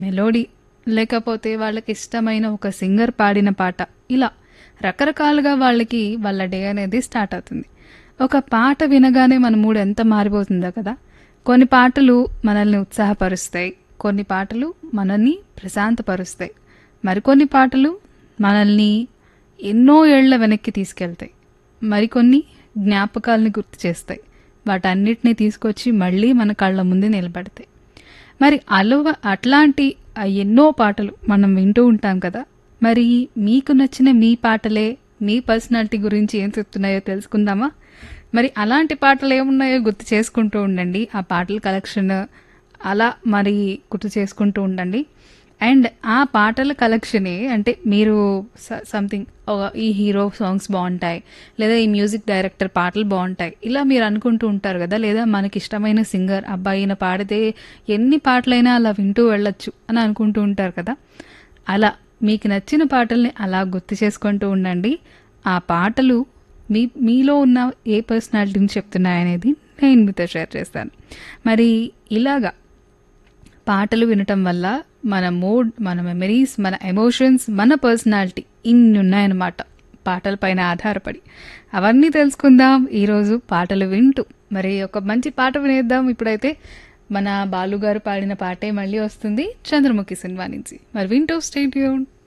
melody లేకపోతే వాళ్ళకి ఇష్టమైన ఒక సింగర్ పాడిన పాట ఇలా రకరకాలుగా వాళ్ళకి వాళ్ళ డే అనేది స్టార్ట్ అవుతుంది ఒక పాట వినగానే మన మూడ్ ఎంత మారిపోతుందో కదా కొన్ని పాటలు మనల్ని ఉత్సాహపరుస్తాయి కొన్ని పాటలు మనల్ని ప్రశాంతపరుస్తాయి మరికొన్ని పాటలు మనల్ని ఎన్నో ఏళ్ల వెనక్కి తీసుకెళ్తాయి మరికొన్ని జ్ఞాపకాలని గుర్తు చేస్తాయి వాటన్నిటిని తీసుకొచ్చి మళ్ళీ మన కళ్ళ ముందు నిలబడతాయి మరి అలవ అట్లాంటి ఆ ఎన్నో పాటలు మనం వింటూ ఉంటాం కదా మరి మీకు నచ్చిన మీ పాటలే మీ పర్సనాలిటీ గురించి ఏం చెప్తున్నాయో తెలుసుకుందామా మరి అలాంటి పాటలు ఏమున్నాయో గుర్తు చేసుకుంటూ ఉండండి ఆ పాటల కలెక్షన్ అలా మరి గుర్తు చేసుకుంటూ ఉండండి అండ్ ఆ పాటల కలెక్షనే అంటే మీరు సంథింగ్ ఈ హీరో సాంగ్స్ బాగుంటాయి లేదా ఈ మ్యూజిక్ డైరెక్టర్ పాటలు బాగుంటాయి ఇలా మీరు అనుకుంటూ ఉంటారు కదా లేదా మనకి ఇష్టమైన సింగర్ అబ్బాయి ఈయన పాడితే ఎన్ని పాటలైనా అలా వింటూ వెళ్ళొచ్చు అని అనుకుంటూ ఉంటారు కదా అలా మీకు నచ్చిన పాటల్ని అలా గుర్తు చేసుకుంటూ ఉండండి ఆ పాటలు మీ మీలో ఉన్న ఏ పర్సనాలిటీని చెప్తున్నాయనేది నేను మీతో షేర్ చేస్తాను మరి ఇలాగా పాటలు వినటం వల్ల మన మూడ్ మన మెమరీస్ మన ఎమోషన్స్ మన పర్సనాలిటీ ఇన్ని ఉన్నాయన్నమాట పాటల పైన ఆధారపడి అవన్నీ తెలుసుకుందాం ఈరోజు పాటలు వింటూ మరి ఒక మంచి పాట వినేద్దాం ఇప్పుడైతే మన బాలుగారు పాడిన పాటే మళ్ళీ వస్తుంది చంద్రముఖి సినిమా నుంచి మరి వింటూ స్టేట్ యూన్